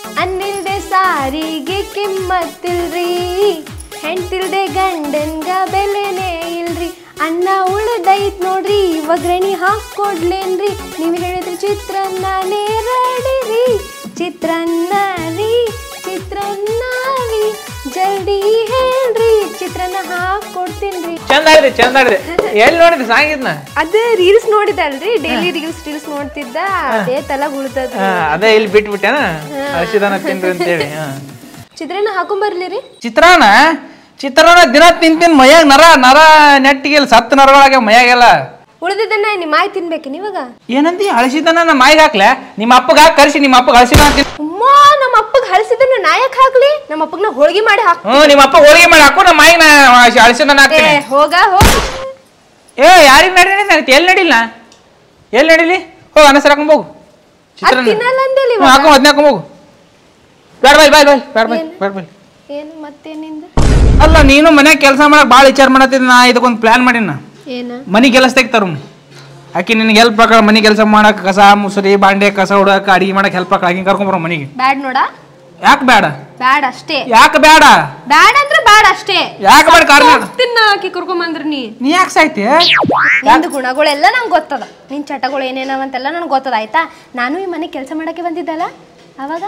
ಅನ್ನಿಲ್ದೆ ಸಾರಿಗೆ ಕಿಮ್ಮತ್ತಿಲ್ರಿ ಹೆಂಡ್ತಿಲ್ದೆ ಗಂಡನ್ಗ ಬೆಲೆನೇ ಇಲ್ರಿ ಅನ್ನ ಉಳ್ದೈತ್ ನೋಡ್ರಿ ಒಗ್ಗರಣಿ ಹಾಕೊಡ್ಲೇನ್ರಿ ನೀವು ಹೇಳಿದ್ರಿ ಚಿತ್ರಾನ್ನನೇ ರೆಡಿರಿ ಚಿತ್ರಾನ್ನ ರೀ ಚಿತ್ರಾನ್ನ ರೀ ಜಲ್ದಿ ಹೇಳ್ರಿ ಚಿತ್ರಾನ್ನ ಹಾಕೊಡ್ತೀನ್ರಿ ಚಂದ ಆಡಿದೆ ಚಂದ ಆಡಿದೆ ಎಲ್ಲಿ ನೋಡಿದ್ರಿ ಸಾಂಗಿದ್ನ ಅದೇ ರೀಲ್ಸ್ ನೋಡಿದಲ್ರಿ ಡೈಲಿ ರೀಲ್ಸ್ ರೀಲ್ಸ್ ನೋಡ್ತಿದ್ದ ಅದೇ ತಲಗ್ ಉಳ್ದದ ಹಾ, ಅದೇ ಇಲ್ಲಿ ಬಿಟ್ಬಿಟ್ಟೆನ ಹಸಿದನ ತಿನ್ರಿ ಅಂತೇಳಿ ಹಾ. ಚಿತ್ರಾನ್ನ ಹಾಕೊಂಬರ್ಲಿರಿ ಚಿತ್ರಾನ್ನ ಚಿತ್ರಾನ್ನ ದಿನ ತಿನ್ ತಿನ್ ಮೈಯಾಗ ನರ ನರ ನೆಟ್ಟಿಗೆ ಸತ್ತು ನರಗಳಾಗ ಮೈಯಾಗೆಲ್ಲ ಉಳಿದಿದ್ದನ್ನ ನಿಮ್ಮ ಮಾಯಿ ತಿನ್ಬೇಕು ನೀವಾಗ ಏನಂದಿ ಹಳಸಿದನ ನಮ್ಮ ಮಾಯಿಗೆ ಹಾಕ್ಲೆ ನಿಮ್ಮ ಅಪ್ಪಗ ಹಾಕಿ ಕರ್ಸಿ ನಿಮ್ಮ ಅಪ್ಪಗೆ ಹಳಸಿದ ತಿನ್ ಅಮ್ಮ ನಮ್ಮ ಅಪ್ಪಗ್ ಹಳಸಿದನ್ನ ನಾಯಕ್ ಹಾಕ್ಲಿ ನಮ್ಮ ಅಪ್ಪಗ್ ನಾ ಹೋಳ್ಗಿ ಮಾಡಿ ಹಾಕ್ ಹ್ಞೂ ನಿಮ್ಮ ಅಪ್ಪ ಹೋಳಿಗೆ ಮಾಡಿ ಹಾಕು ನಮ್ಮ ಮಾಯಿಗೆ ನಾ ಹಳಸಿದನ ಏ ಹಾಕ್ತೀನಿ ಹೋಗ ಹೋಗ ಏ ಯಾರಿಗೆ ನಡಿ ನಡಿ ಎಲ್ಲಿ ನಡಿಲ್ಲ ಎಲ್ಲಿ ನಡಿಲಿ ಹೋಗಿ ಅನಸರ ಹಾಕೊಂಡ್ ಹೋಗು ಅದ್ ತಿನ್ನಲ್ಲ ಅಂದೇಲಿ ಹ್ಞೂ ಹಾಕೊಂಡ್ ಅದನ್ನ ಹಾಕೊಂಡ್ ಹೋಗು ಬೇಡ ಬಾಯ್ ಬಾಯ್ ಬಾಯ್ ಬೇಡ ಬಾಯ್ ಏನು? ಬೇಡ ಬಾಯ್ ಏನು ಮತ್ತೇನಿಂದ ಅಲ್ಲ ನೀನು ಮನ್ಯಾಗ ಕೆಲಸ ಮಾಡಕ್ ಭಾಳ ವಿಚಾರ ಮಾಡತ್ತಿದ್ ನಾ ಇದಕ್ಕೊಂದು ಪ್ಲಾನ್ ಮಾಡೀನಿ ಏನ ಮನಿ ಕೆಲಸ ತೆಗ್ತಾರ ಆಕಿ ನಿನಗೆ ಹೆಲ್ಪ್ ಪ್ರಕಾರ ಮನಿ ಕೆಲಸ ಮಾಡಕ್ ಕಸ ಮುಸುರಿ ಬಾಂಡೆ ಕಸ ಹೊಡಕ್ ಅಡಿಗೆ ಮಾಡಕ್ ಹೆಲ್ಪ್ ಆಕಳ ಆಕಿ ಕರ್ಕೊಂಬರೋ ಮನಿಗೆ ಬ್ಯಾಡ್ ನೋಡ ಯಾಕೆ ಬೇಡ ಬ್ಯಾಡ್ ಅಷ್ಟೇ ಯಾಕೆ ಬೇಡ ಬ್ಯಾಡ್ ಅಂದ್ರೆ ಬ್ಯಾಡ್ ಅಷ್ಟೇ ಯಾಕೆ ಬೇಡ ಕಾರಣ ತಿನ್ನ ಹಾಕಿ ಕರ್ಕೊಂಬಂದ್ರ ನೀ ನೀ ಯಾಕೆ ಸಾಯ್ತಿ ನಿಂದು ಗುಣಗಳೆಲ್ಲ ನಂಗೆ ಗೊತ್ತದ ನಿನ್ ಚಟಗಳು ಏನೇನವಂತೆಲ್ಲ ನನಗೆ ಗೊತ್ತದ ಆಯ್ತಾ ನಾನು ಈ ಮನೆ ಕೆಲಸ ಮಾಡಕ್ಕೆ ಬಂದಿದ್ದಲ್ಲ ಅವಾಗ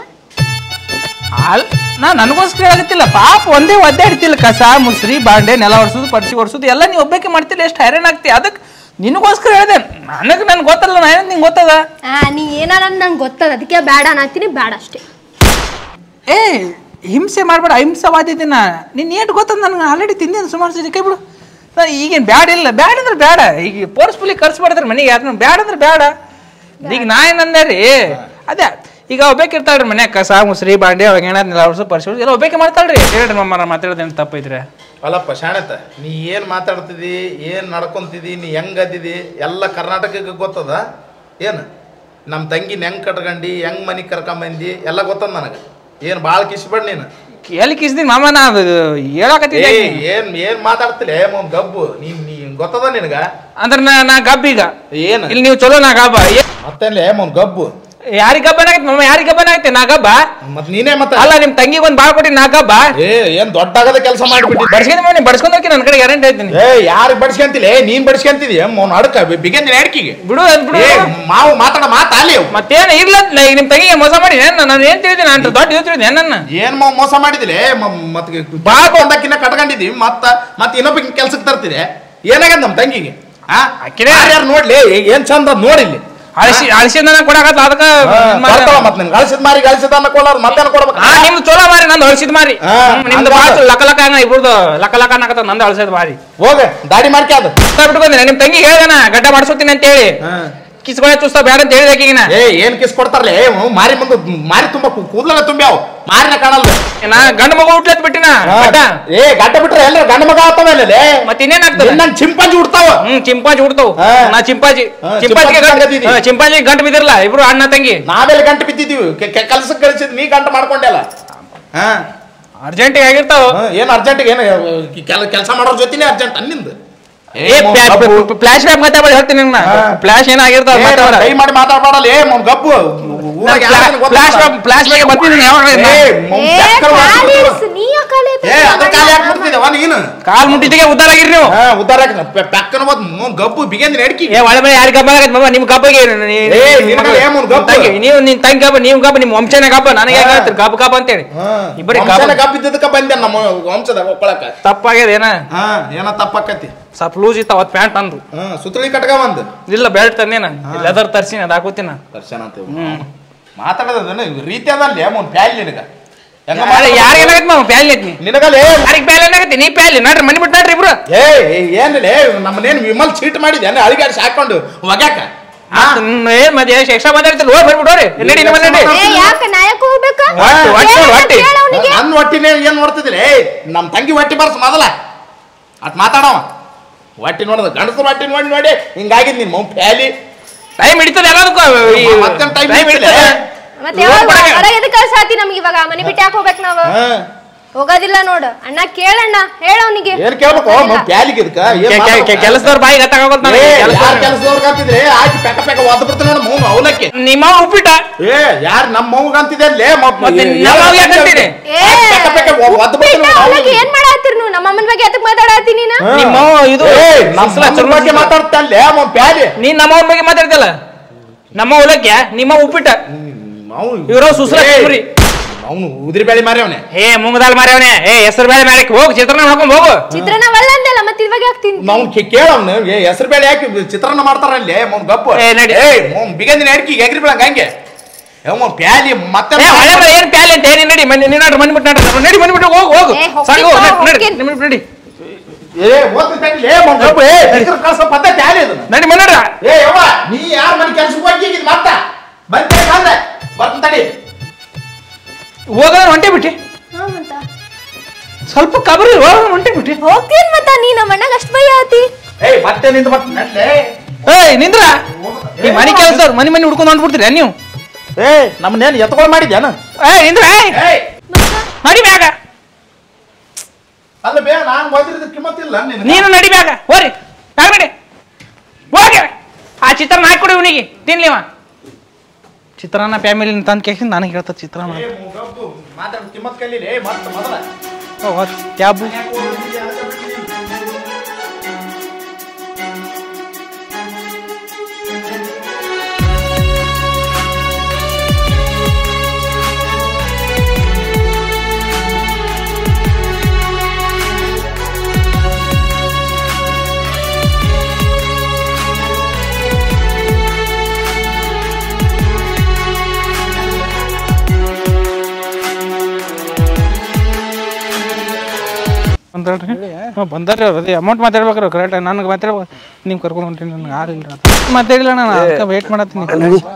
ಅಲ್ ನಾ ನನಗೋಸ್ಕರ ಆಗತ್ತಿಲ್ಲ ಪಾಪ ಒಂದೇ ಒದ್ದಾಡ್ತಿಲ್ಲ ಕಸ ಮುಸ್ರಿ ಬಾಂಡೆ ನೆಲ ಒರ್ಸುದು ಪಡ್ಸಿ ಒರ್ಸುದು ಎಲ್ಲ ನೀವು ಒಬ್ಬಕ್ಕೆ ಮಾಡ್ತಿಲ್ಲ ಎಷ್ಟು ಹೈರಾಣ ಆಗ್ತಿ ಅದಕ್ಕೆ ನಿನಗೋಸ್ಕರ ಹೇಳಿದೆ ನನಗೆ ನನ್ಗೆ ಗೊತ್ತಲ್ಲ ನಾ ಏನಂತ ನಿಂಗೆ ಗೊತ್ತದ ಆ ನೀ ಏನಾರ ನಂಗೆ ಗೊತ್ತದ ಅದಕ್ಕೆ ಬ್ಯಾಡ ಅನ್ನತ್ತೀನಿ ಬ್ಯಾಡ ಅಷ್ಟೇ ಏ ಹಿಂಸೆ ಮಾಡ್ಬೇಡ ಅಹಿಂಸವಾದಿದ್ದೀನ ನಿನ್ನ ಏಟು ಗೊತ್ತದ ನನಗೆ ಆಲ್ರೆಡಿ ತಿಂದೇನು ಸುಮಾರು ಸರಿ ಕೈ ಬಿಡು ನಾ ಈಗೇನು ಬ್ಯಾಡ ಇಲ್ಲ ಬ್ಯಾಡ ಅಂದ್ರೆ ಬೇಡ ಈಗ ಫೋರ್ಸ್ಫುಲಿ ಕರ್ಸ್ಬಾರ್ದ್ರೆ ಮನೆಗೆ ಯಾರನ್ನ ಬ್ಯಾಡ ಅಂದ್ರೆ ಬೇಡ ಈಗ ನಾ ಏನಂದೆ ರೀ ಅದೇ ಈಗ ಒಬ್ಬೇಕಿರ್ತಾಳ್ರಿ ಮನ್ಯಾಗ ಕಸ ಮುಸ್ರಿ ಬಾಂಡೆ ಅವಾಗ ಏನಾದ್ರು ನೆಲ ಒರ್ಸು ಪರಿಸಿ ಎಲ್ಲ ಒಬ್ಬೇಕೆ ಮಾಡ್ತಾಳ್ರಿ ಹೇಳ್ರಿ ಮಮ್ಮ ಮಾತಾಡೋದೇನು ತಪ್ಪೈತ್ರಿ ಅಲ್ಲಪ್ಪ ಶಾಣತ ನೀ ಏನ್ ಮಾತಾಡ್ತಿದಿ ಏನ್ ನಡ್ಕೊಂತಿದಿ ನೀ ಹೆಂಗ್ ಅದಿದಿ ಎಲ್ಲ ಕರ್ನಾಟಕಕ್ಕೆ ಗೊತ್ತದ ಏನ್ ನಮ್ಮ ತಂಗಿನ ಹೆಂಗ್ ಕಟ್ಕಂಡಿ ಹೆಂಗ್ ಮನಿಗ್ ಕರ್ಕೊಂಬಂದಿ ಎಲ್ಲ ಗೊತ್ತದ ನನಗೆ ಏನ್ ಭಾಳ ಕಿಸ್ಬೇಡ ನೀನು ಎಲ್ಲಿ ಕಿಸ್ದಿನಿ ಮಾಮ ನಾ ಅದು ಏ ಹೇಳಕತ್ತಿದ್ದೆ ಏನ್ ಏನ್ ಮಾತಾಡ್ತಿಲ್ಲ ಮೊಮ್ ಗಬ್ಬು ನೀನ್ ನೀ ಗೊತ್ತದ ನಿನಗ ಅಂದ್ರೆ ನಾ ನಾ ಗಬ್ಬ ಈಗ ಏನ್ ಇಲ್ಲಿ ನೀವು ಚಲೋ ನಾ ಗಬ್ಬ ಮತ್ತೇನ್ಲೇ ಮೊಮ್ ಗಬ್ಬು ಯಾರಿಗೆ ಗಬ್ಬನಾಗೈತೆ ಮಾಮ ಯಾರಿಗೆ ಗಬ್ಬನಾಗೈತೆ ನಾ ಗಬ್ಬ ಮತ್ ನೀನೇ ಮತ್ತೆ ಅಲ್ಲ ನಿಮ್ ತಂಗಿಗೆ ಒಂದು ಬಾಳ್ ಕೊಟ್ಟಿ ನಾ ಗಬ್ಬ ಏ ಏನ್ ದೊಡ್ಡ ಆಗದ ಕೆಲಸ ಮಾಡ್ಬಿಟ್ಟಿ ಬಡ್ಸ್ಕೊಂಡ್ ಮನೆ ಬಡ್ಸ್ಕೊಂಡ್ ಹೋಗಿ ನನ್ನ ಕಡೆ ಗ್ಯಾರಂಟಿ ಐತೀನಿ ಏ ಯಾರಿಗೆ ಬಡ್ಸ್ಕೊಂತಿಲ್ಲ ನೀನ್ ಬಡ್ಸ್ಕೊಂತಿದಿ ಮೊನ್ ಅಡ್ಕ ಬಿಗಂದಿನ ಅಡ್ಕಿಗೆ ಬಿಡು ಅದ್ ಬಿಡು ಏ ಮಾವು ಮಾತಾಡ ಮಾತಾ ಅಲ್ಲಿ ಅವು. ಮತ್ತೇನು ಇರ್ಲ ಈಗ ನಿಮ್ ತಂಗಿಗೆ ಮೋಸ ಮಾಡಿ ನಾನು ಏನ್ ತಿಳಿದ್ದೀನಿ ನಾನು ದೊಡ್ಡ ಇದು ತಿಳಿದ್ದೀನಿ ನನ್ನ ಏನ್ ಮಾವ್ ಮೋಸ ಮಾಡಿದಿಲೆ ಮತ್ತೆ ಬಾಳ ಒಂದಕ್ಕಿನ್ನ ಕಟ್ಕೊಂಡಿದೀವಿ ಮತ್ತ ಮತ್ತ ಇನ್ನೊಬ್ಬ ಕೆಲ್ಸಕ್ಕೆ ತರ್ತಿದೆ ಏನಾಗದ ನಮ್ ತಂಗಿಗೆ ಆ ಆಕಿನೇ- ಯಾರು ನೋಡ್ಲಿ ಏ- ಏನ್ ಚಂದ ಅದ್ ನೋಡಿಲ್ಲಿ ಅಳಿಸಿ ಅಳಿಸಿದ ನನಗೆ ಕೊಡಕತ್ತ ಅದಕ್ಕೆ ಬರ್ತಾವ ಮತ್ ನಿನ್ ಗಳಿಸಿದ ಮಾರಿ ಗಳಿಸಿದ ಅನ್ನ ಕೊಡೋರು ಮತ್ತೇನ್ ಕೊಡ್ಬೇಕು ಹಾ ನಿಮ್ದು ಚಲೋ ಮಾರಿ ನಂದು ಅಳಿಸಿದ ಮಾರಿ ಹಾ, ಹ್ಮ್, ನಿಮ್ದು ಹಂಗಾದ್ರೆ- ಭಾಳ ಲಕ ಲಕ ಹಂಗ ಇಬ್ರದು ಲಕ ಲಕ ಅನ್ನಕತ್ತ ನಂದು ಅಳಿಸೋದು ಮಾರಿ ಹೋಗ ದಾಡಿ ಮಾಡ್ಕೆ ಅದು ಬಿಟ್ಕೊಂಡೆ ನಿಮ್ ತಂಗಿ ಹೇಳ್ದನ ಗಡ್ಡ ಮಾಡ್ಸೋತೀನಿ ಅಂತ ಹೇಳಿ ಕಿಸ್ಕೊಳೆ ಚುಸ್ತಾ ಬೇಡ ಅಂತ ಹೇಳಿದೆ ಆಕಿಗೆ ನಾ ಏ ಏನ್ ಕಿಸ್ ಕೊಡ್ತಾರಲ್ಲ ಏ ಅವ್ನು ಮಾರಿ ಮುಂದೆ ಮಾರಿ ತುಂಬಾ ಕೂದಲ ತುಂಬ್ಯಾವ ಮಾರಿನ ಕಾಣಲ್ಲ ನಾ ಗಂಡ ಮಗು ಹುಟ್ಲತ್ ಬಿಟ್ಟಿನ ಗಡ್ಡ ಏ ಗಡ್ಡ ಬಿಟ್ರೆ ಎಲ್ಲ ಗಂಡ ಮಗ ಆತವಲ್ಲೇ ಮತ್ ಇನ್ನೇನಾಗ್ತದೆ ನನ್ ಚಿಂಪಾಂಜಿ ಉಡ್ತಾವ ಹ್ಮ್ ಚಿಂಪಾಜಿ ಹುಡ್ತಾವ್ ಹಾ. ನಾ ಚಿಂಪಾಜಿ ಹಾ, ಚಿಂಪಾಜಿಗೆ ಚಿಂಪಾಂಜಿ ಗಂಟ ಸಂಗತಿ ಇದೆ. ಚಿಂಪಾಜಿ ಗಂಟ ಬಿದ್ದಿರಲ್ಲ ಇಬ್ರು ಅಣ್ಣ ತಂಗಿ ನಾವೆಲ್ಲ ಗಂಟು ಬಿದ್ದಿದ್ದೀವಿ ಕೆಲ್ಸಕ್ಕೆ ಕಳಿಸಿದ್ ನೀ ಗಂಟು ಮಾಡ್ಕೊಂಡೆಲ್ಲ ಹಾ ಅರ್ಜೆಂಟಿಗೆ ಆಗಿರ್ತಾವ ಹಾ, ಏನ್ ಅರ್ಜೆಂಟ್ ಏನು ಕೆಲಸ ಮಾಡೋರ್ ಜೊತೆನೇ ಅರ್ಜೆಂಟ್ ಅನ್ನಿಂದ ಏ ಫ್ಲಾಶ್ ಬ್ಯಾಕ್ ಮಾತಾಡಿ ಹೇಳ್ತೀನಿ ನಿಮ್ನ ಹಾ. ಫ್ಲಾಶ್ ಏನಾಗಿರ್ತಾವ ಮಾತಾಡ ಕೈ ಮಾಡಿ ಮಾತಾಡ್ಬಾಡಲ್ಲ ಏ ಮೊನ್ ಗಬ್ಬು ಊರಾಗ ಯಾರ್ಗಾನ ಗೊತ್ತಾಗ್ತದ? ಫ್ಲಾಶ್ ಬ್ಯಾಕ್ ಫ್ಲಾಶ್ ಬ್ಯಾಕ್ ಬರ್ತೀನಿ ಯಾವಾಗ ಏ, ಮೊನ್ ಏ ಚಕ್ಕರ್ ಕಾಲಿ ಹೊಡ್ದ್ಬಿಡ್ತು. ಇರ್ಸು, ನೀ ಯಾಕ್ ಕಾಲಿ ಎತ್ತಿ ಏ ಅದ್ರ ಕಾಲ ಯಾಕೆ ಮುಟ್ತಿದ್ದವ ನೀನು ಕಾಲ್ ಮುಟ್ಟಿಟ್ಟಿಗೆ ಉದ್ದಾರ ಆಗಿರಿ ನೀವು ಹಾ ಉದ್ದಾರ ಪಕ್ಕನ ಹೋದ್ ಮೊನ್ ಗಬ್ಬು ಬಿಗಂದಿನ ಎಡ್ಕಿ ಏ ಒಳ ಮೇಲೆ ಯಾರಿಗೆ ಗಬ್ಬ ಆಗತ್ತೆ ಮಾಮ ನಿಮ್ ಗಬ್ಬಗೆ ಏ, ನಿನಗೆ ಏನ್ ಒಂದ್ ಗಬ್ಬ? ತಂಗಿ ನೀವು ನಿನ್ ತಂಗಿ ಗಬ್ಬ ನೀವು ಗಬ್ಬ ನಿಮ್ ವಂಶನೇ ಗಬ್ಬ ನನಗೆ ಯಾಕೆ ಹೇಳ್ತೀರಿ ಗಬ್ಬ ಗಬ್ಬ ಅಂತೇಳಿ ಇಬ್ಬರಿಗೆ ವಂಶನ ಗಬ್ಬ ಗಬ್ಬ ಇದ್ದದಕ್ಕ ಬಂದೆ ನಮ್ಮ ವಂಶದಾಗ ಒಕ್ಕಳಕ ತಪ್ಪಾಗ್ಯದ ಏನ ಹಾ ಏನ ತಪ್ಪಕ್ಕತಿ ಸ್ವಲ್ಪ ಲೂಸ್ ಇತ್ತ ಅವತ್ ಪ್ಯಾಂಟ್ ಅಂದು ಹಾ ಸುತ್ತಳಿ ಕಟ್ಕ ಬಂದ್ ಇಲ್ಲ ಬೆಲ್ಟ್ ತಂದೇನ ಲೆದರ್ ತರ್ಸಿನ ಅದ್ ಹಾಕೋತಿನ ದರ್ಶನ ಅಂತ ಮಾತಾಡೋದ ರೀತಿ ಅದಲ್ಲ ಮೊನ್ ಪ್ಯಾಲ್ ನಿನಗ ಹೆಂಗ ಯಾರಿಗೆ ಏನಾಗತ್ತೆ ಮಾಮ ಪ್ಯಾಲ್ ಐತಿ ನಿನಗಲ್ಲೇ ಯಾರಿಗೆ ಪ್ಯಾಲ್ ಏನಾಗತ್ತೆ ನೀ ಪ್ಯಾಲ್ ನಡ್ರಿ ಮನಿ ಬಿಟ್ಟು ನಡ್ರಿ ಇಬ್ರು ಏ ಏನಿಲ್ಲ ನಮ್ಮನೇನು ವಿಮಲ್ ಚೀಟ್ ಮಾಡಿದ್ದೆ ಅಳಿಗಾಡಿಸಿ ಹಾಕೊಂಡು ಒಗ್ಯಾಕ ಹಾ? ಹ್ಮ್, ಏ ಮತ್ತೆ ಎಕ್ಸ್ಟ್ರಾ ಮಾತಾಡ್ತಿಲ್ಲ ಹೋಗಿ ಬರ್ಬಿಡೋರಿ ನಡಿ ನಿಮ್ಮ ನಡಿ ಏ ಯಾಕ ನಾಯಕ ಹೋಗ್ಬೇಕ ಒಟ್ಟು, ಒಟ್ಟು, ಏನಂತ ಒಟ್ಟು. ಹೇಳು ಅವ್ನಿಗೆ? ನನ್ನ ಹೊಟ್ಟಿನೇ ಏನ್ ನೋಡ್ತಿದ್ದಿಲ್ಲ ಏ ನಮ್ಮ ತಂಗಿ ಹೊಟ್ಟಿ ಬರ್ಸ್ ಮೊದಲ ಅಟ್ ಮಾತಾಡವ ಹೊಟ್ಟಿ ನೋಡದ ಗಂಡಸರ ಹೊಟ್ಟಿ ನೋಡಿ ನೋಡಿ ಹಿಂಗಾಗಿದ್ ನಿನ್ ಮೌ ಪ್ಯಾಲಿ ಟೈಮ್ ಹಿಡಿತದೆ ಎಲ್ಲದಕ್ಕೂ ಈ ಮತ್ತೆ time time ಹಿಡಿತದೆ. ಹಿಡಿತದೆ. ಮತ್ತೆ ಯಾವಾಗ ಹೋಗ್ಬಿಡಕ್ಕೆ. ಹೊರಗೆ ಎದಕ್ಕೆ ಕಳ್ಸಾತಿ ನಮ್ಗೆ ಇವಾಗ ಮನೆ ಬಿಟ್ಟು ಯಾಕೆ ಹೋಗ್ಬೇಕು ನಾವು ಹಾ ಹೋಗೋದಿಲ್ಲ ನೋಡು ಅಣ್ಣ ಕೇಳಣ್ಣ ಹೇಳ ಅವನಿಗೆ ಏನ್ ಕೇಳ್ಬೇಕು ಮತ್ ಪ್ಯಾಲಿಗೆ ಇದಕ್ಕ ಏನ್ ಮಾತಾಡ್ಬೇಕು? ಕೆಲಸದವ್ರ ಬಾಯಿಗೆ ಹತ್ತಾಗೋದ್ ಏ, ಯಾರ್ ಕೆಲ್ಸದವ್ರ್ಗ್ ಅಂತಿದ್ರೆ ಆಕಿ ಪೆಕ ಪೆಕ ಒದ್ದು ಬಿಡ್ತಾನೆ ನೋಡು ಮೌನ ಅವಲಕ್ಕಿ ನಿಮ್ಮ ಉಪ್ಪಿಟ್ಟ ಏ ಯಾರ್ ನಮ್ಮ ಮೌಗ ಅಂತಿದೆ ಅಲ್ಲೇ ಮತ್ತೆ ನಮ್ಮ ಅವ್ವ ಯಾಕ್ ಅಂತೀರಿ? ಏ ಪೆಕ ಪೆಕ ಒದ್ದು ಬಿಡ್ತಾನೆ ನೋಡು ಅವನಿಗೆ ಅವ್ನಿಗೆ. ಏನ್ ಮಾಡತ್ತೀರಿ ನೀವು ನಮ್ಮ ಅಮ್ಮನ ಬಗ್ಗೆ ಎದಕ್ ಮಾತಾಡತ್ತೀನಿ ನೀನು ಹಾ. ನಿಮ್ಮ ಅವ್ವ ಇದು ಏ, ನಮ್ಮ ಸುಸ್ಲ ಅಮ್ಮನ್ ಬಗ್ಗೆ ಚುರುಮುಸ್ಲ. ಮಾತಾಡ್ತಲ್ಲೇ ಅವ್ನ್ ಪ್ಯಾಲಿ ನೀನ್ ನಮ್ಮ ಅವ್ನ ಬಗ್ಗೆ ಮಾತಾಡ್ತಲ್ಲ ನಮ್ಮ ಹೊಲಕ್ಕೆ ನಿಮ್ಮ ಉಪ್ಪಿಟ್ಟ ಇವ್ರು ಸುಸ್ಲ ಚುರುಮುರಿ. ಅವನು ಉದ್ರಿ ಬೇಳೆ ಮಾರಿ ಅವನೇ ಏ ಮುಂಗದಾಲ್ ಮಾರ್ಯವನೆ ಏ ಹೆಸರು ಬೇಳೆ ಮ್ಯಾಲಕ್ ಹೋಗ್ ಚಿತ್ರಾನ್ನ ಮಾಡ್ಕೊಂಡ್ ಹೋಗು ಚಿತ್ರಾನ್ನ ಒಳ್ಳೆ ಅಂದಲ್ಲ ಮತ್ತೆ ಇವಾಗ ಯಾಕೆ ತಿಂತಿ ನಾವು ಕೇಳ ಅವ್ನು ಹೆಸರು ಬೇಳೆ ಹಾಕಿ ಚಿತ್ರಾನ್ನ ಮಾಡ್ತಾರಲ್ಲೇ ಮೌನ್ ಗಪ್ಪು ಏ, ನಡಿ. ಏ ಮೌನ್ ಬಿಗಂದಿನ ಅಡ್ಕಿ ಎಗ್ರಿ ಬೀಳಂಗ ಹಂಗೆ ಯಾವ ಪ್ಯಾಲಿ ಮತ್ತೆ ಏ ಹೊಳೆ ಮರ ಏನ್ ಪ್ಯಾಲೆ ಅಂತ ಏನಿ ನಡಿ ಮನೆ ನೀನಾಡ್ರಿ ಮನೆ ಬಿಟ್ಟು ನಡ್ರಿ ನಡಿ ಮನೆ ಬಿಟ್ಟು ಹೋಗು ಹೋಗು ಏ, ಹೋಗ್ತೀನಿ, ಸಾಕು ನಡಿ, ನಡಿ ಹೋಗ್ತೀನಿ. ನಿಮ್ ನಡಿ ಏ ಓದ್ತೀನಿ ಪ್ಯಾಲಿ ಏ ಮೌನ್ ಗಪ್ಪು ಏ ಹೆಸರು ಕಳ್ಸೋ ಪದ್ಧತಿ ಯಾರೇ ಇದು ನಡಿ ಮನೆ ನಡ್ರಿ. ಏ ಯವ್ವ ನೀ ಯಾರ ಮನೆ ಕೆಲ್ಸಕ್ಕೆ ಹೋಗಿ ಈಗ ಮತ್ತ ಬಂದೆ ಬಂದೆ ಬರ್ತೀನಿ ತಡಿ ಹೋಗೋಣ ಹೊಂಟೆ ಬಿಟ್ಟಿ ಹಾ ಮತ್ತ ಸ್ವಲ್ಪ ಕಬರಿ ಹೋಗೋಣ ಹೊಂಟೆ ಬಿಟ್ಟಿ ಹೋಗ್ತೀನಿ ಮತ್ತ ನೀ ನಮ್ಮ ಅಣ್ಣಗ ಅಷ್ಟ್ ಭಯ ಆತಿ ಏಯ್ ಮತ್ತೆ ನಿಂತು ಬರ್ತೀನಿ ನಡ್ಲೆ. ಏಯ್ ನಿಂದ್ರ ಈ ಮನೆ ಕೆಲಸ ಮನೆ ಮನೆ ಹುಡ್ಕೊಂಡು ಹೊಂಟ್ಬಿಡ್ತೀರಿ ನೀವು ಏ ನಮ್ಮನ್ನೇನು ಎತ್ಕೊಳ್ ಮಾಡಿದ್ಯಾನ ಏಯ್ ನಿಂದ್ರ ಏಯ್ ಏಯ್ ನಡಿ ಬ್ಯಾಗ ಅಲ್ಲ ಬೇ ನಾನು ಓದಿರೋದು ಕಿಮ್ಮತ್ತಿಲ್ಲ ನಿನಗೆ ನೀನು ನಡಿ ಬ್ಯಾಗ ಹೋರಿ ಬ್ಯಾಗ ನಡಿ ಹೋಗಿ ಆ ಚಿತ್ರಾನ್ನ ಹಾಕೊಡಿ ಇವನಿಗೆ ತಿನ್ಲಿವ ಚಿತ್ರಾನ್ನ ಫ್ಯಾಮಿಲಿ ತಂದು ಕೇಸಿ ನನಗೆ ಹೇಳ್ತದ ಚಿತ್ರಾನ್ನ ಏ ಮೌನ್ ಗಪ್ಪು ಮಾತಾಡ್ ಕಿಮ್ಮತ್ ಕಲೀಲಿ ಏ ಮತ್ತೆ ಮೊದಲ ಓ, ಕ್ಯಾಬು ಬಂದಲ್ರಿ ಹಾಂ ಬಂದಾರ್ರಿ ಅವ್ರು ಅದೇ ಅಮೌಂಟ್ ಮಾತಾಡ್ಬೇಕ್ರಿ ಕರೆಕ್ಟ್ ನನಗೆ ಮಾತಾಡ್ಬೇಕು ನೀವು ಕರ್ಕೊಂಡು ಹೊಂಟೀನಿ ನನಗೆ ಯಾರು ಇಲ್ಲ ಮಾತಾಡಿಲ್ಲ ನಾನು ಅದಕ್ಕೆ ವೇಟ್ ಮಾಡತ್ತೀನಿ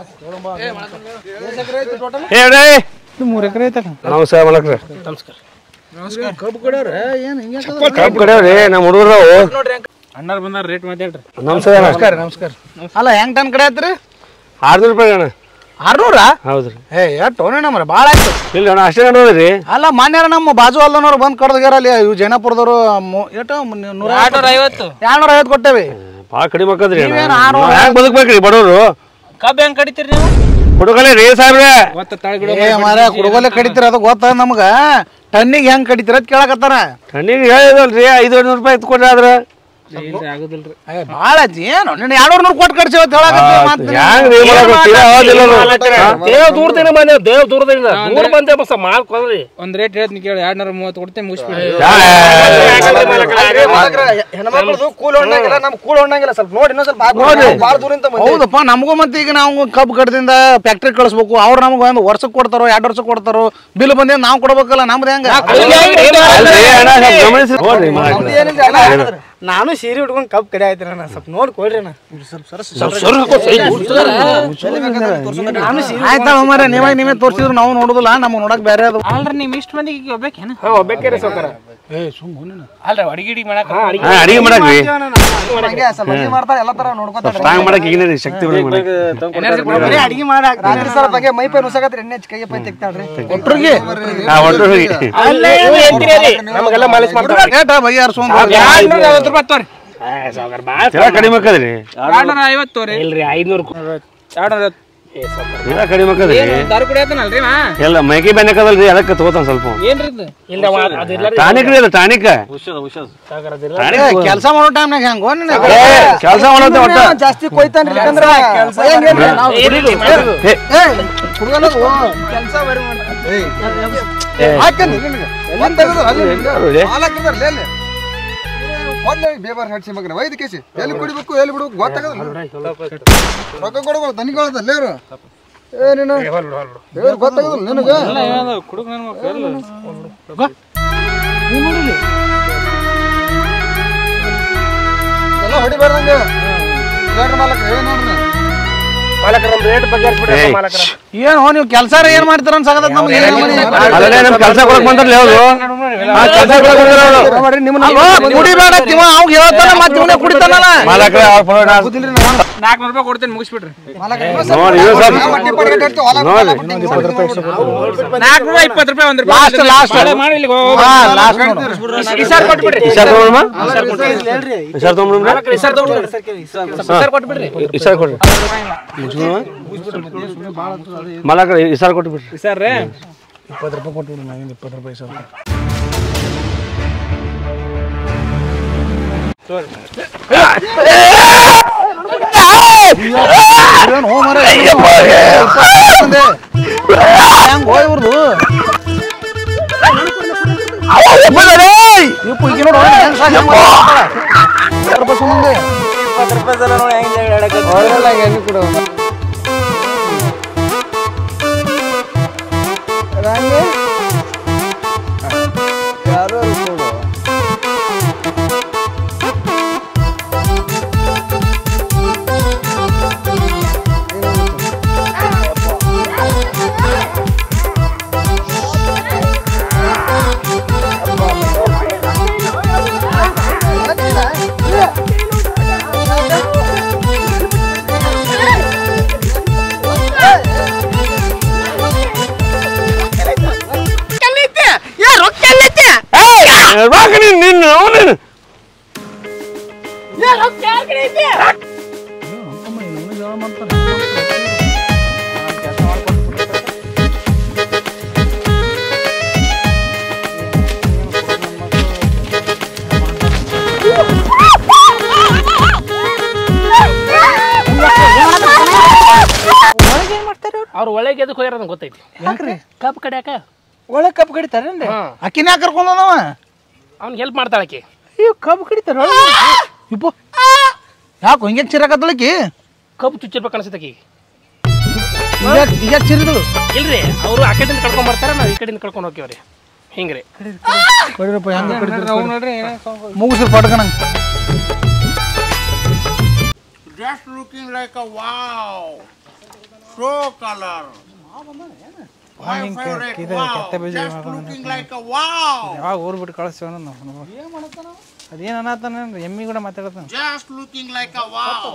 ಹೇಳ್ರಿ ಇದು ಮೂರು ಎಕರೆ ಐತಲ್ಲ ನಮಸ್ಕಾರ ಮಲಕ್ರ ಕಬ್ಬು ಕಡೆಯವ್ರಿ ನಮ್ಮ ಹುಡುಗರು ಅಣ್ಣಾರು ಬಂದಾರ ರೇಟ್ ಮಾತಾಡ್ರಿ ನಮಸ್ಕಾರ ನಮಸ್ಕಾರ ನಮಸ್ಕಾರ ಅಲ್ಲ ಹೆಂಗ್ ಟನ್ ಕಡೆ ಆತ್ರಿ ಆರ್ನೂರು ರೂಪಾಯಿ ಅಣ್ಣ ಆರ್ನೂರ ಹೌದ್ರಿ ಏ ಎಷ್ಟು ಟೋನೇ ನಮ್ರ ಭಾಳ ಆಯ್ತು ಇಲ್ಲ ಅಣ್ಣ ಅಷ್ಟೇ ನೋಡಿದ್ರಿ ಅಲ್ಲ ಮಾನ್ಯಾರ ನಮ್ಮ ಬಾಜು ಅಲ್ಲನವ್ರು ಬಂದು ಕಡ್ದಾರ ಅಲ್ಲಿ ಇವು ಜೈನಪುರದವರು ಎಷ್ಟು ನೂರ ಐವತ್ತು ಎರಡ್ನೂರ ಐವತ್ತು ಕೊಟ್ಟೇವಿ ಭಾಳ ಕಡಿಮೆ ಆಕದ್ರಿ ನೀವೇನ್ ಆರ್ನೂರು? ಹೆಂಗ್ ಬದುಕ್ಬೇಕ್ರಿ ಬಡವರು ಕಬ್ಬು ಹೆಂಗ್ ಕಡಿತೀರಿ ನೀವು ಹುಡುಗಲೇ ರೀ ಸಾಹೇಬ್ರೆ ಮತ್ತೆ ತಾಳ್ಗಿಡ ಏ ಮಾರ ಕುಡುಗೋಲೆ ಕಡಿತೀರ ಅದು ಗೊತ್ತ ನಮ್ಗ ಟನ್ನಿಗೆ ಹೆಂಗ್ ಕಡಿತೀರ ಅಂತ ಕೇಳಕತ್ತಾರ ಕಣ್ಣಿಗೆ ಹೇಳಿದಲ್ರಿ ಐದು ನೂರು ರೂಪಾಯಿ ಎತ್ಕೊಡ್ರಿ ಆದ್ರೆ ಆಗುದಿಲ್ರಿ ಏ ಭಾಳ ಐತಿ ಏನು ನಿನ್ನ ಎರಡು ನೂರು ಕೊಟ್ಟು ಕಡ್ಸಿ ಅಂತ ಹೇಳಕತ್ತಿ ಹೆಂಗ್ ರೀ ಮಾಡಕ್ ದೇವ್ ದೂರದಿಂದ ಬಂದೆ ದೇವ್ ದೂರದಿಂದ ದೂರ ಬಂದೆ ಬಸ್ ಮಾಡ್ಕೊಂಡ್ರಿ ಒಂದ್ ರೇಟ್ ಹೇಳ್ತೀನಿ ಕೇಳಿ ಎರಡ್ ನೂರ ಮೂವತ್ತು ಕೊಡ್ತೇನೆ ಮುಗಿಸ್ಬಿಡಿ ಹೆಣ್ಮಕ್ಳದು ಕೂಲ್ ಹೊಣ್ಣಂಗಿಲ್ಲ ನಮ್ ಕೂಲ್ ಹೊಣ್ಣಂಗಿಲ್ಲ ಸ್ವಲ್ಪ ನೋಡಿ ಇನ್ನೊಂದ್ ಸ್ವಲ್ಪ ಭಾಳ ದೂರಿಂದ ಹೌದಪ್ಪ ನಮಗೂ ಮತ್ತೆ ಈಗ ನಾವು ಕಬ್ಬು ಕಡದಿಂದ ಫ್ಯಾಕ್ಟ್ರಿ ಕಳಿಸ್ಬೇಕು ಅವ್ರು ನಮ್ಗೆ ಒಂದು ವರ್ಷಕ್ಕೆ ಕೊಡ್ತಾರೋ ಎರಡು ವರ್ಷಕ್ಕೆ ಕೊಡ್ತಾರೋ ಬಿಲ್ ಬಂದಿಂದ ನಾವು ಕೊಡ್ಬೇಕಲ್ಲ ನಮ್ದು ಹೆಂಗ ಅಲ್ರಿ ಅಣ್ಣ ಸ್ವಲ್ಪ ಗಮನಿಸಿ ನೋಡ್ರಿ ಮಾಡಕ್ರಿ ನಾನು ಸೀರೆ ಉಟ್ಕೊಂಡು ಕಪ್ ಕಡೆ ಆಯ್ತು ನಾನು ಸ್ವಲ್ಪ ನೋಡಿ ಕೊಡ್ರಿ ಅಣ್ಣ ಆಯ್ತಾ ಮಾರ ನೀವಾಗ ನೀವೇ ತೋರಿಸಿದ್ರು ನಾವು ನೋಡುದಿಲ್ಲ ನಮ್ಗೆ ನೋಡಕ್ ಬೇರೆ ಅದು ಅಲ್ರಿ ನಿಮ್ ಇಷ್ಟ ಮಂದಿಗೆ ಒಬ್ಬೇಕೇನ ಹಾ ಒಬ್ಬಾಕೆ ಸೌಕರ ಅಲ್ರಿ ಅಡಿಗೆ ಗಿಡಿಗೆ ಮಾಡಕ್ ಹಾ, ಅಡಿಗೆ ಮಾಡಕ್ರಿ ಹಂಗೆ ಸ್ವಲ್ಪ ಅಡ್ಗೆ ಮಾಡ್ತಾರೆ ಎಲ್ಲ ತರ ನೋಡ್ಕೊತಾರೆ ಸ್ಟ್ರಾಂಗ್ ಮಾಡಕ್ ಈಗಿನ ರೀ ಶಕ್ತಿ ಬರಂಗ್ ಮಾಡಕ್ ಅಡಿಗೆ ಮಾಡಕ್ ರಾತ್ರಿ ಸರ್ ಬಗ್ಗೆ ಮೈ ಪೈ ನುಸಕತ್ರಿ ಎಣ್ಣೆ ಹಚ್ಚಿ ಕೈಗೆ ಪೈ ತೆಗ್ತಾಳ್ರಿ ಒಟ್ರಿಗೆ ಹಾ ಒಟ್ಟು ಹೋಗಿ ನಮಗೆಲ್ಲ ಮಾಲಿಶ್ ಮಾಡ್ತಾರೆ ಏಟ ಬಗೆಹರಿಸೋನ್ ಎರಡ್ ನೂರ ಐವತ್ತು ರೂಪಾಯಿ ತೋರಿ ಸೌಕರ್ ಬಾಳ ಎಲ್ಲ ಕಡಿಮೆ ಆಕದ್ರಿ ಎರಡ್ ನೂರ ಐವತ್ತು ತೋರಿ ಇಲ್ರಿ ಐದ್ನೂರು ಎರಡ್ ನೂರ ಎಲ್ಲ ಕಡಿಮೆ ಆಕದ್ರಿ ದಾರು ಕುಡಿಯತ್ತನಲ್ರಿ ಮಾ ಎಲ್ಲ ಮೈಕಿ ಬೆನ್ನ ಆಕದಲ್ರಿ ಅದಕ್ಕೆ ತಗೋತಾನ ಸ್ವಲ್ಪ ಏನ್ರಿ ಇದು ಇಲ್ಲ ಅದಿಲ್ಲ ಟಾನಿಕ್ ರೀ ಅದು ಟಾನಿಕ್ ಟಾನಿಕ್ ಕೆಲಸ ಮಾಡೋ ಟೈಮ್ನಾಗ ಹೆಂಗೋ ಕೆಲಸ ಮಾಡೋದು ಒಟ್ಟ ಜಾಸ್ತಿ ಕೊಯ್ತಾನ್ರಿ ಯಾಕಂದ್ರ ಕೆಲಸ ಏ, ನೋಡ್ರಿ. ಬೇಬಾರ್ ಹಡ್ಸಿ ಮಗನ ವೈದ್ ಕೇಸಿ ಎಲ್ಲಿ ಕುಡಿಬೇಕು ಎಲ್ಲಿ ಬಿಡ್ಬೇಕು ಗೊತ್ತಾಗಲ್ಲ ರೊಕ್ಕ ಕೊಡ್ಬೇಕು ತನಿಗೊಳದಲ್ಲ ಯಾರು ಏ ನೀನು ಏ ಗೊತ್ತಾಗಲ್ಲ ನಿನಗ ಕುಡುಕ್ ನನ್ ಎಲ್ಲ ಹೊಡಿಬಾರ್ದಂಗ ಹೇಳ್ರಿ ಮಾಲಕ ಏನ್ ನೋಡ್ರಿ ಮಾಲಕರ ರೇಟ್ ಬಗ್ಗೆ ಏಯ್, ಮಾಲಕರ ಏನು ನೀವು ಕೆಲಸ ಏನ್ ಮಾಡ್ತೀರ ಅನ್ಸಾಕತ್ತ ನಮ್ಗೆ ಏನ್ ಮನೆ? ಅಲ್ಲೇ ನಮ್ ಕೆಲಸ ಕೊಡಕ್ ಬಂದ್ರಲ್ಲ ಯಾವ್ದು ಕೆಲಸ ಕೊಡಕ್ ಬಂದಿರೋರು ಕುಡಿಬೇಡ ತಿವ ಅವ್ಗೆ ಹೇಳ್ತಾನ ಮತ್ತೆ ಇವನೇ ಕುಡಿತಾನಲ್ಲ ಮಾಲಕ್ರೆ ಅವ್ರ ಫೋನ್ ನಾಲ್ಕುನೂರು ರೂಪಾಯಿ ಕೊಡ್ತೀನಿ ಮುಗಿಸ್ಬಿಡ್ರಿ ನೋಡಿ ಇವ್ರು ಸ್ವಲ್ಪ ಬಡ್ಡಿ ಪಡ್ಡಿ ಕಟ್ಟಿ ಹೊಲ ನೋಡಿ ನಾಲ್ಕುನೂರ ಇಪ್ಪತ್ತು ರೂಪಾಯಿ ಒಂದು ಲಾಸ್ಟ್ ಲಾಸ್ಟ್ ಮಾಡಿ ಇಲ್ಲಿ ಹಾ ಲಾಸ್ಟ್ ನೋಡು ಇಸಾರ್ ಕೊಟ್ಬಿಡ್ರಿ ಇಸಾರ್ ತಗೊಂಡ್ರಮ್ಮ ಇಸಾರ್ ತಗೊಂಡ್ರಮ್ಮ ಇಸಾರ್ ತಗೊಂಡ್ಬಿಡ್ರಿ ಇಸಾರ್ ಕೊಟ್ಬಿಡ್ರಿ ಇಸಾರ್ ಕೊಡ್ರಿ ಮಾಲಕ್ರೆ ಇಸಾರ್ ಕೊಟ್ಟು ಬಿಡ್ರಿ ಇಸಾರ್ ರೀ ಇಪ್ಪತ್ತು ರೂಪಾಯಿ ಕೊಟ್ಬಿಡು ನಾವೇನು ಇಪ್ಪತ್ತು ರೂಪಾಯಿ ಸರ್ ಏನು ಹೋ ಮರ ಹೆಂಗ್ ಹೋ ಇವ್ರದು ಇಪ್ಪು ಈಗ ನೋಡು ಹೆಂಗ್ ಸಾಕ್ ಹೆಂಗ್ ಮಾಡ್ತಾಳ. ಇಪ್ಪತ್ತು ರೂಪಾಯಿ ಸುಮ್ಮನೆ ಅವ್ರೆಲ್ಲ ಎಣ್ಣೆ ಕೊಡು ಹಂಗೆ ಯಾರೋ ಕೊಡು ನಿನ್ನ ಅವನು ಅವ್ರು ಒಳಗೆ ಎದಕ್ಕೆ ಹೋಗ್ಯಾರ ಅಂತ ಗೊತ್ತೈತಿ ಯಾಕ್ರಿ ಕಪ್ ಕಡ್ಯಾಕ ಒಳ್ಳೆ ಕಬ್ಬು ಕಡಿತಾರೇನ್ರಿ ಅಕ್ಕಿನ ಕರ್ಕೊಂಡವ ಅವ್ನಿಗೆ ಹೆಲ್ಪ್ ಮಾಡ್ತಾಳ ಆಕಿ ಅಯ್ಯೋ ಕಬ್ಬು ಕಡಿತಾರ ಇಪ್ಪು ಯಾಕೆ ಹಿಂಗೆ ಚಿರಕತ್ತಳಕಿ ಕಬ್ಬು ಚುಚ್ಚಿರ್ಬೇಕು ಅನ್ಸತ್ತಕಿ ಈಗ ಈಗ ಚಿರಿದಳು ಇಲ್ರಿ ಅವರು ಆ ಕಡೆಯಿಂದ ಕರ್ಕೊಂಡ್ ಬರ್ತಾರ ನಾವು ಈ ಕಡೆಯಿಂದ ಕರ್ಕೊಂಡು ಹೋಗ್ತೀವ್ರಿ ಹಿಂಗ್ರಿ ಕಡಿರಪ್ಪ ಹೆಂಗೆ ನೋಡ್ರಿ ಮುಗಿಸ್ರಿ ಪಡ್ಕಣಂಗೆ Just looking like a wow. So color. My favorite. Wow. Just looking like a wow. ಯಾವಾಗ ಊರ್ ಬಿಟ್ಟು ಕಳಿಸ್ತೇವ ನಾವು ಅದೇನು ಅನ್ನತಾನೇನ್ರಿ ಎಮ್ಮಿ ಕೂಡ ಮಾತಾಡತಾನ Just looking like a wow.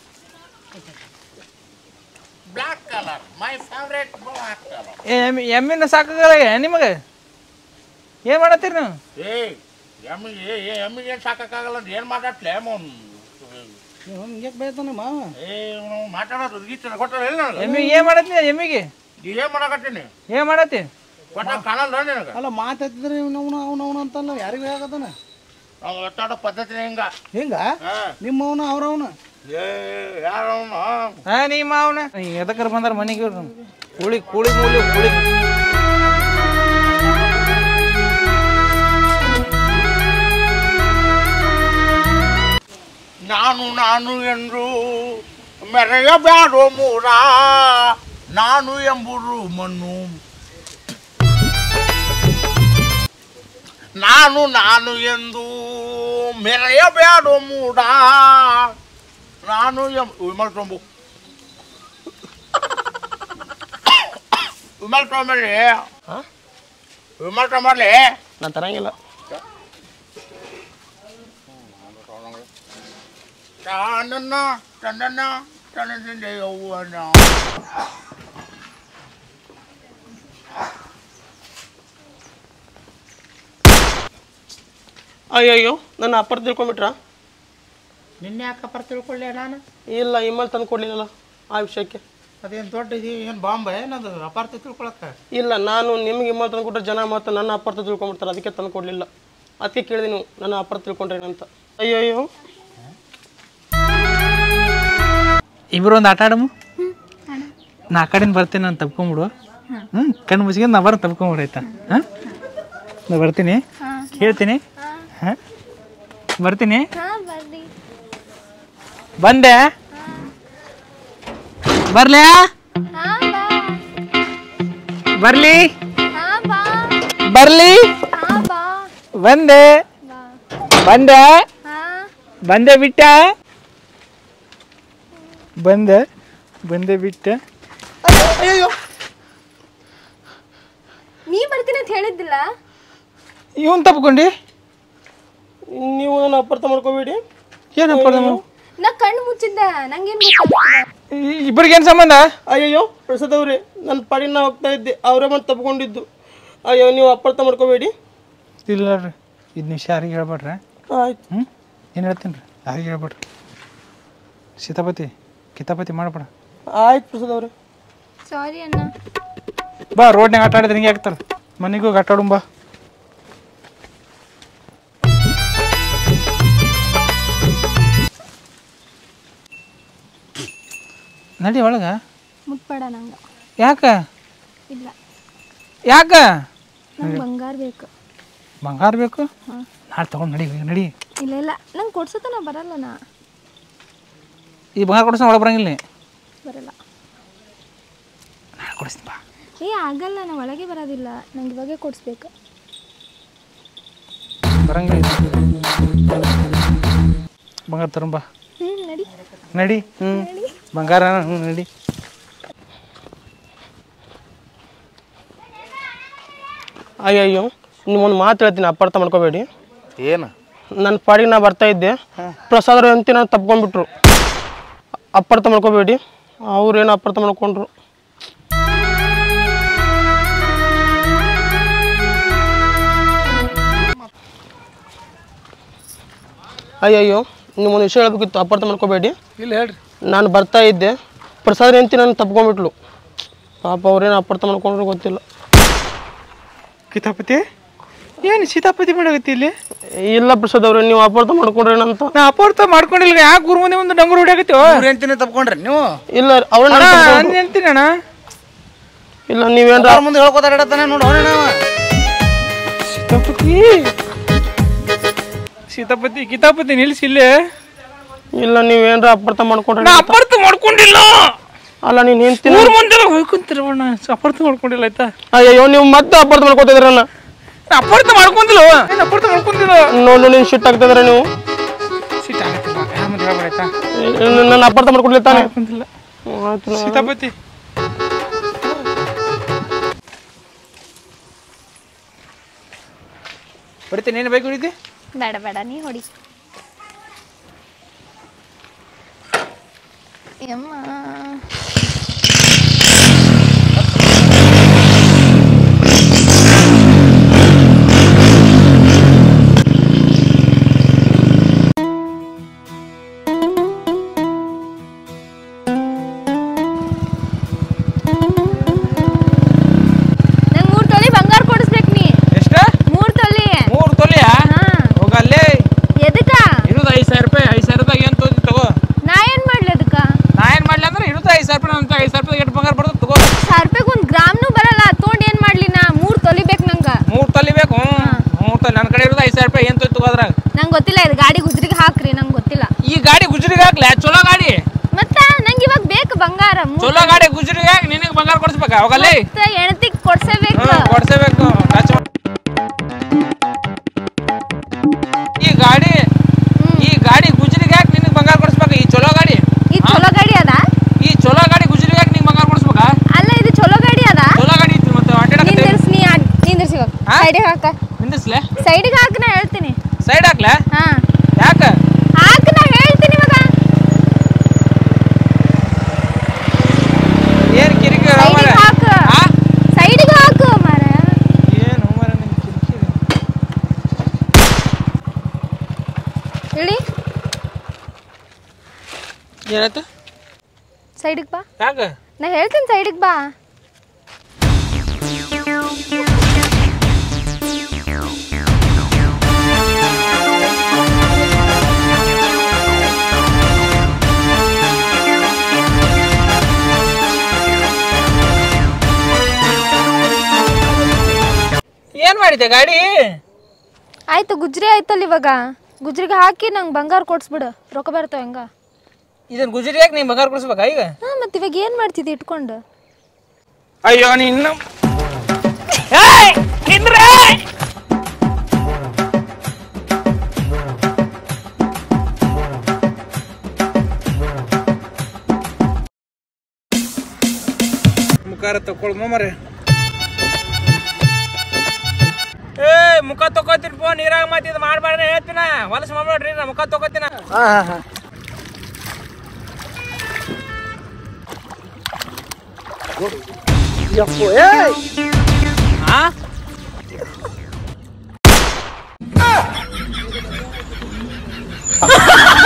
Black color. My favorite black color. ಏ ಎಮ್ಮಿ ಎಮ್ಮಿನ ಸಾಕಾಗಲ್ಲ ನಿಮಗೆ ಏನ್ ಮಾಡತ್ತೀರಿ ನೀವು Hey, ಎಮ್ಮಿಗೆ ಎಮ್ಮಿಗೆ ಸಾಕಾಗಲ್ಲ ಅಂತ ಏನು ಮಾತಾಡ್ಲೆ ಮೌನ್ ಹಿಂಗೆ ಬೈತಾನೆ ಮಾವ ಏ ಅವ್ನು ಮಾತಾಡೋದು ಗೀತ ಕೊಟ್ಟರೆ ಇಲ್ಲ ನನಗೆ ಎಮ್ಮಿಗೆ ಏನ್ ಮಾಡತ್ತಿ ಎಮ್ಮಿಗೆ ಏನು ಮಾಡಕತ್ತೀನಿ ಏನ್ ಮಾಡತ್ತಿ ಕೊಟ್ಟ ಕಾಣಲ್ಲ ನಿನಗೆ ಅಲ್ಲ ಮಾತಾಡ್ತಿದ್ರೆ ಅವನು ಅವನು ಅವನು ಅಂತಲ್ಲ ಯಾರಿಗೂ ಆಗದನ ನಾವು ಒತ್ತಾಡೋ ಪದ್ಧತಿ ಹಿಂಗ ಹಿಂಗ ಹಾ. ನಿಮ್ಮವನು ಅವ್ರವನು ಏ ಯಾರವನು ಹಾ ನಿಮ್ಮ ಅವನ ಎದಕ್ಕರ ಬಂದಾರ ಮನೆಗೆ ಇವ್ರು ಕೂಳಿ ಕೂಳಿ ಮೂಲಿ ಕೂಳಿ ನಾನು ನಾನು ಎಂದು ಮೆರೆಯಬ್ಯಾಡೋ ಮೂರ ನಾನು ಎಂಬುದು ಮಣ್ಣು ನಾನು ನಾನು ಎಂದು ಮೆರೆಯಬ್ಯಾಡೋ ಮೂಡ ನಾನು ಎಂ ವಿಮಲ್ ತೊಂಬು ವಿಮಲ್ ತೊಂಬರ್ಲಿ ವಿಮಲ್ ತೊಂಬರ್ಲಿ ನಾನು ತರಂಗಿಲ್ಲ ತನ್ನ ತನ್ನ ತನ್ನ ಯೌವನ ಅಯ್ಯಯ್ಯೋ ನನ್ನ ಅಪ್ಪರ್ ತಿಳ್ಕೊಂಬಿಟ್ರ ನಿನ್ನೆ ಯಾಕಪ್ಪ ತಿಳ್ಕೊಳ್ಳೆ ನಾನು ಇಲ್ಲ ಇಮೇಲ್ ತಂದು ಕೊಡ್ಲಿಲ್ಲಲ್ಲ ಆ ವಿಷಯಕ್ಕೆ ಅದೇನು ದೊಡ್ಡ ಇದು ಏನು ಬಾಂಬೆ ಏನದು ಅಪಾರ್ಥ ತಿಳ್ಕೊಳಕ್ಕೆ ಇಲ್ಲ ನಾನು ನಿಮ್ಗೆ ಇಮೇಲ್ ತಂದು ಕೊಟ್ಟರೆ ಜನ ಮತ್ತು ನನ್ನ ಅಪ್ಪರ್ಥ ತಿಳ್ಕೊಂಬಿಡ್ತಾರೆ ಅದಕ್ಕೆ ತಂದು ಕೊಡಲಿಲ್ಲ ಅದಕ್ಕೆ ಕೇಳಿದೆ ನೀವು ನನ್ನ ಅಪ್ಪರ್ಥ ತಿಳ್ಕೊಂಡ್ರೇನು ಅಂತ ಅಯ್ಯಯ್ಯೋ ಇಬ್ರು ಒಂದು ಆಟ ಆಡಮು ನಾ ಆ ಕಡೆಯಿಂದ ಬರ್ತೀನಿ ನಾನು ತಪ್ಕೊಂಬಿಡು ಹ್ಞೂ ಕಣ್ಣು ಮುಚ್ಕೊಂಡು ನಾ ಬರ ತಪ್ಕೊಂಬಿಡು ಆಯ್ತಾ ಹಾಂ ನಾ ಬರ್ತೀನಿ ಹೇಳ್ತೀನಿ ಹಾಂ ಬರ್ತೀನಿ ಬಂದೆ ಬರ್ಲ್ಯಾ ಬರ್ಲಿ ಬರ್ಲಿ ಬಂದೆ ಬಂದೆ ಬಂದೆ ಬಿಟ್ಟ ಬಂದೆ ಬಂದೆ ಬಿಟ್ಟ ಅಯ್ಯೋ ತಪ್ಕೊಂಡಿಲ್ಲ ಇವನ್ ತಪ್ಕೊಂಡಿ ನೀವು ನನ್ನ ಅಪಾರ್ಥ ಮಾಡ್ಕೋಬೇಡಿ ಏನಪ್ಪ ನಾ ಕಣ್ಣು ಮುಚ್ಚಿದ್ದೆ ನಂಗೇನ್ ಗೊತ್ತಾಗ್ತದೆ ಇಬ್ಬರಿಗೆ ಏನು ಸಂಬಂಧ ಅಯ್ಯಯ್ಯೋ ಪ್ರಸಾದ್ ಅವ್ರೆ ನನ್ನ ಪಾಡಿನ ನಾ ಹೋಗ್ತಾ ಇದ್ದೆ ಅವರೇ ಮತ್ತೆ ತಪ್ಕೊಂಡಿದ್ದು ಅಯ್ಯೋ ನೀವು ಅಪಾರ್ಥ ಮಾಡ್ಕೋಬೇಡಿ ಇಲ್ಲ ರೀ ಇದು ನಿಮಿಷ ಯಾರಿಗೆ ಹೇಳ್ಬೇಡ್ರಿ ಆಯ್ತು ಹ್ಞೂ ಏನು ಹೇಳ್ತೀನಿ ರೀ ಯಾರಿಗೆ ಹೇಳ್ಬೇಡ್ರಿ ಸೀತಾಪತಿ ಕಿತಾಪತಿ ಮಾಡ್ಬೇಡ ಆಯ್ತು ಪ್ರಸಾದ್ ಅವ್ರೆ ಸಾರಿ ಅಣ್ಣ ಬಾ ರೋಡ್ನಾಗ ಆಟ ಆಡಿದ್ರೆ ಹಿಂಗೆ ಆಗ್ತಲ್ಲ ಮನೆಗೂ ಹೋಗಿ ಆಟ ಆಡುಂ ಬಾ ನಡಿ ಒಳಗ ಮುಟ್ಬೇಡ ನಂಗೆ ಯಾಕ ಇಲ್ಲ ಯಾಕ ನಂಗೆ ಬಂಗಾರ ಬೇಕು ಬಂಗಾರ ಬೇಕು ನಾಳೆ ತಗೊಂಡು ನಡಿ ನಡಿ ಇಲ್ಲ ಇಲ್ಲ ನಂಗೆ ಕೊಡ್ಸತ್ತ ನಾ ಬರಲ್ಲ ನಾ ಈ ಬಂಗಾರ ಕೊಡಿಸ್ ಒಳಗೆ ಬರಂಗಿಲ್ಲ ನೀ. ಬರಲ್ಲ ನಾಳೆ ಕೊಡಿಸ್ತೀನಿ ಬಾ ಏ ಆಗಲ್ಲ ನಾ ಒಳಗೆ ಬರೋದಿಲ್ಲ ನಂಗೆ ಇವಾಗೆ ಕೊಡಿಸ್ಬೇಕು ಬರಂಗಿಲ್ಲ ಬಂಗಾರ ತರಂಬ ಹ್ಞೂ ನಡಿ ನಡಿ ಹ್ಞೂ ಬಂಗಾರ ಹ್ಞೂ ನಡಿ ಅಯ್ಯಯ್ಯೋ ನಿಮ್ಮೊಂದು ಮಾತು ಹೇಳ್ತೀನಿ ಅಪಾರ್ಥ ಮಾಡ್ಕೋಬೇಡಿ ಏನು ನನ್ನ ಪಾಡಿಗೆ ನಾ ಬರ್ತಾ ಇದ್ದೆ ಪ್ರಸಾದ್ ಅವ್ರು ಅಂತಿ ನಾನು ತಪ್ಕೊಂಡ್ಬಿಟ್ರು ಅಪಾರ್ಥ ಮಾಡ್ಕೋಬೇಡಿ ಅವ್ರೇನು ಅಪಾರ್ಥ ಮಾಡ್ಕೊಂಡ್ರು ಅಯ್ಯಯ್ಯೋ ನಿಮ್ಮೊಂದು ವಿಷಯ ಹೇಳ್ಬೇಕಿತ್ತು ಅಪಾರ್ಥ ಮಾಡ್ಕೋಬೇಡಿ ಇಲ್ಲ ಹೇಳ್ರಿ ನಾನು ಬರ್ತಾ ಇದ್ದೆ ಪ್ರಸಾದ್ ಅಂತಿ ನಾನು ತಪ್ಕೊಂಡ್ಬಿಟ್ಲು ಪಾಪ ಅವ್ರೇನು ಅಪಾರ್ಥ ಮಾಡ್ಕೊಂಡ್ರು ಗೊತ್ತಿಲ್ಲ ಕಿತಾಪತಿ ಏನು ಸೀತಾಪತಿ ಮಾಡಾಕತ್ತಿ ಇಲ್ಲಿ ಇಲ್ಲ ಪ್ರಸಾದ್ ಅವ್ರೆ ನೀವು ಅಪಾರ್ಥ ಮಾಡ್ಕೊಂಡ್ರೇನಂತ ನಾ ಅಪಾರ್ಥ ಮಾಡ್ಕೊಂಡಿಲ್ಲ ಯಾಕೆ ಗುರು ಮುಂದೆ ಒಂದು ಡಂಗುರು ಹೊಡ್ಯಾಕತ್ತೀವೋ ಎಂತಿನ ತಪ್ಕೊಂಡ್ರಿ ನೀವು ಇಲ್ಲ ಅವ್ರನ್ನ ನಾನು ಹೇಳ್ತೀನಿ ಅಣ್ಣ ಇಲ್ಲ ನೀವೇನ್ರ ಅವ್ರ ಮುಂದೆ ಹೇಳ್ಕೊತಾರ ಇಡತ್ತಾನೆ ನೋಡು ಅವನೇ ನಾವು ಸೀತಾಪತಿ ಸೀತಾಪತಿ ಕಿತಾಪತಿ ನಿಲ್ಸಿ ಇಲ್ಲೇ ಇಲ್ಲ ನೀವೇನ್ರ ಅಪಾರ್ಥ ಮಾಡ್ಕೊಂಡ್ರೆ ನಾ ಅಪಾರ್ಥ ಮಾಡ್ಕೊಂಡಿಲ್ಲ ಅಲ್ಲ ನೀನ್ ಹೆಂಡ್ತಿನ ಊರ್ ಮುಂದೆ ಹೋಯ್ಕೊಂತಿರವಣ್ಣ ಅಪಾರ್ಥ ಮಾಡ್ಕೊಂಡಿಲ್ಲ ಆಯ್ತಾ ಅಯ್ಯೋ ನೀವು ಮತ್ತೆ ಅಪಾರ್ಥ ಮಾಡ್ಕೊತಿದ್ರಲ್ಲ ನಾ ಅಪಾರ್ಥ ಮಾಡ್ಕೊಂಡಿಲ್ಲ ಏನು ಅಪಾರ್ಥ ಮಾಡ್ಕೊಂಡಿಲ್ಲ ನೋಡು ನೀವು ಶಿಟ್ ಆಗ್ತಿದ್ರ ನೀವು ಸೀಟ್ ಆಗತ್ತಿಲ್ಲ ಆಮೇಲೆ ಹೇಳ್ಬೇಡ ಆಯ್ತಾ ನನ್ನ ಅಪಾರ್ಥ ಮಾಡ್ಕೊಡ್ಲಿ ತಾನೆ ಮಾಡ್ಕೊಂಡಿಲ್ಲ ಹ್ಮ್, ಆಯ್ತು ನಾ- ಸೀತಾಪತಿ ಹೊಡಿತೀನಿ ಏನು ಬೇಕು ಹೊಡಿತಿ ಬೇಡ ಬೇಡ ನೀ ಹೊಡಿ ಯಮ್ಮ ನಂಗೆ ಮೂರು ತೊಲಿ ಬಂಗಾರ ಕೊಡಿಸ್ಬೇಕು ನೀ ಎಷ್ಟ ಮೂರು ತೊಲಿ ಮೂರು ತೊಲಿಯ ಹಾ ಹೋಗಲ್ಲೇ ಎದಕ್ಕ ಇರೋದು ಐದು ಸಾವಿರ ರೂಪಾಯಿ ಐದು ಸಾವಿರ ರೂಪಾಯಿ ಏನು ತೋದಿ ತಗೋ ನಾ ಏನ್ ಮಾಡ್ಲಿ ಅದಕ್ಕ ನಾ ಏನು ಮಾಡ್ಲಿ ಅಂದ್ರೆ ಇರುತ್ತೆ ಐದು ಸಾವಿರ ರೂಪಾಯಿ ಅಂತ ಐದು ಸಾವಿರ ರೂಪಾಯಿ ಎಷ್ಟು ಬಂಗಾರ ಬರ್ತದೆ ತಗೋ ಸಾವಿರ ರೂಪಾಯಿಗೆ ಒಂದು ಗ್ರಾಮ್ನು ಬರಲ್ಲ ತೊಗೊಂಡು ಏನ್ ಮಾಡ್ಲಿ ನಾ ಮೂರು ತೊಲಿ ಬೇಕು ನಂಗೆ ಮೂರು ತೊಲಿ ಬೇಕು ಮೂರು ತೊಲಿ ನನ್ನ ಕಡೆ ಇರೋದು ಐದು ಸಾವಿರ ರೂಪಾಯಿ ಏನು ತೋದಿ ತಗೋ ಅದ್ರಾಗ ನಂಗೆ ಗೊತ್ತಿಲ್ಲ ಇದು ಗಾಡಿ ಗುಜ್ರಿಗೆ ಹಾಕ್ರಿ ನಂಗೆ ಗೊತ್ತಿಲ್ಲ ಈ ಗಾಡಿ ಗುಜರಿಗೆ ಹಾಕ್ಲ ಚಲೋ ಗಾಡಿ ಮತ್ತ ನಂಗೆ ಇವಾಗ ಬೇಕು ಬಂಗಾರ ಮೂರ್ ಚಲೋ ಗಾಡಿ ಗುಜರಿಗೆ ಹಾಕಿ ನಿನಗೆ ಬಂಗಾರ ಕೊಡಿಸ್ಬೇಕಾ ಹೋಗಲ್ಲೇ ಮತ್ತ ಹೆಣ್ತಿಗ್ ಕೊಡ್ಸೇಬೇಕು ಹ್ಞೂ ಕೊಡ್ಸೇಬೇಕು ಟಚ್ ಮಾಡ್- ಈ ಗಾಡಿ ಈ ಗಾಡಿ ಗುಜರಿಗೆ ಹಾಕಿ ನಿನಗೆ ಬಂಗಾರ ಕೊಡಿಸ್ಬೇಕಾ ಈ ಚಲೋ ಗಾಡಿ ಈ ಚಲೋ ಗಾಡಿ ಅದ ಈ ಚಲೋ ಗಾಡಿ ಗುಜರಿಗೆ ಹಾಕಿ ನಿಂಗೆ ಬಂಗಾರ ಕೊಡಿಸ್ಬೇಕಾ ಅಲ್ಲ ಇದು ಚಲೋ ಗಾಡಿ ಅದ ಚಲೋ ಗಾಡಿ ಇತ್ತು ಮತ್ತೆ ಅಡ್ಡಾಡಕತ್ತೆ ನಿಂದಿರ್ಸ್ ನೀ ಅಡ್- ನಿಂದಿರ್ಸ್ ಇವಾಗ ಹಾ? ಸೈಡಿಗೆ ಹಾಕ ನಿಂದಿಸ್ಲೆ ಸೈಡಿಗೆ ಹಾಕ ನಾ ಹೇಳ್ತೀನಿ ಸೈಡ್ ಹಾಕ್ಲೆ ಹಾ ಯಾಕ ಹಾಕ ನಾ ಹೇಳ್ತೀನಿ ಇವಾಗ ಏನ್ ಕಿರಿಕಿರಿ ಸೈಡಿಗೆ ಹಾಕ ಹಾ? ಸೈಡಿಗೆ ಹಾಕು ಮಾರ ಏನು ಮರ ನಿನ್ ಕಿರಿಕಿರಿ ಹೇಳಿ ಏನಾಯ್ತು ಸೈಡಿಗೆ ಬಾ ಯಾಕ ನಾ ಹೇಳ್ತೀನಿ ಸೈಡಿಗೆ ಬಾ ಏನ್ ಮಾಡಿದೆ ಗಾಡಿ ಆಯ್ತು ಗುಜ್ರಿ ಆಯ್ತಲ್ಲ ಇವಾಗ ಗುಜ್ರಿಗೆ ಹಾಕಿ ನಂಗೆ ಬಂಗಾರ ಕೊಡ್ಸ್ಬಿಡು ರೊಕ್ಕ ಬರ್ತಾವ ಹೆಂಗ ಇದನ್ ಗುಜರಿಯಾಗಿ ನೀ ಬಂಗಾರ ಕೊಡಿಸ್ಬೇಕಾ ಈಗ ಹಾ ಮತ್ತೆ ಇವಾಗ ಏನ್ ಮಾಡ್ತಿದ್ದಿ ಇಟ್ಕೊಂಡು ಅಯ್ಯೋ ನಿನ್ನ ಏಯ್! ನಿಂದ್ರೆ! ಮುಖಾರ ತಕೊಳ್ ಮರೆ ಏ ಮುಖ ತಗೋತೀರಿ ಪೋ ನೀರಾಗ ಮತ್ತೆ ಇದು ಮಾಡ್ಬಾರ್ದು ಹೇಳ್ತೀನ ಹೊಲಸು ಮಾಡ್ಬೇಡ್ರಿ ನಾ ಮುಖ ತಗೋತೀನ ಆ